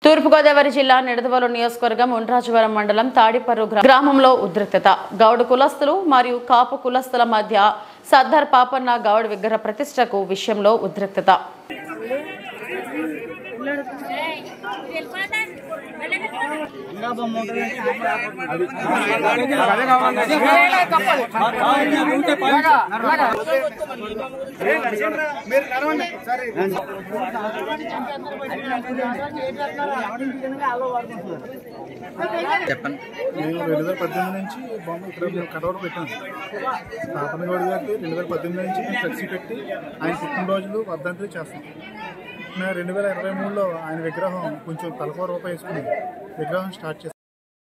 తూర్పుగోదావరి జిల్లా నిడదవోలు నియోజకవర్గం ఉండ్రాజవరం మండలం తాడిపర్రు గ్రా- గ్రామంలో ఉద్రిక్తత గౌడ్ కులస్తులు మరియు కాపు కులస్తుల మధ్య సర్దార్ పాపన్న గౌడ్ విగ్రహ ప్రతిష్టకు విషయంలో ఉద్రిక్తత మేము రెండు వేల పద్దెనిమిది నుంచి బొమ్మ ఇక్కడ మేము కటౌట్ పెట్టాం స్థాపన గౌడ్ గారికి రెండు వేల పద్దెనిమిది నుంచి మేము ఫ్లెక్సీ పెట్టి ఆయన పుట్టినరోజులు వర్ధంతులు చేస్తాం మేము రెండు వేల ఇరవై మూడులో ఆయన విగ్రహం కొంచెం తలకో రూపాయి వేసుకుని విగ్రహం స్టార్ట్ చేస్తాం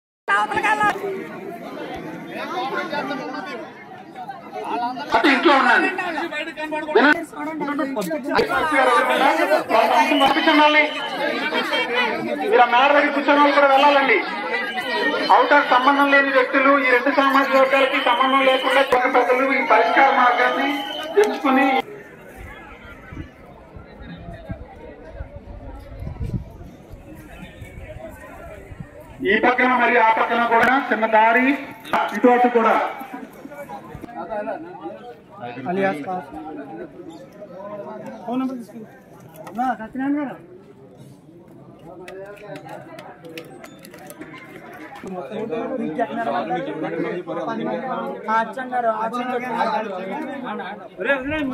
అటు ఇంట్లో ఉన్నాను పంపించండి మీరు ఆ మేడ దగ్గర కూర్చొని వాళ్ళు కూడా వెళ్ళాలండి అవుటర్ సంబంధం లేని వ్యక్తులు ఈ రెండు సామాజిక వర్గాలకి సంబంధం లేకుండా చిన్న పెద్దలు ఈ పరిష్కార మార్గాన్ని ఎంచుకుని ఈ పక్కన మరి ఆ పక్కన కూడా చిన్న దారి ఇటు కూడా అచ్చన్నారు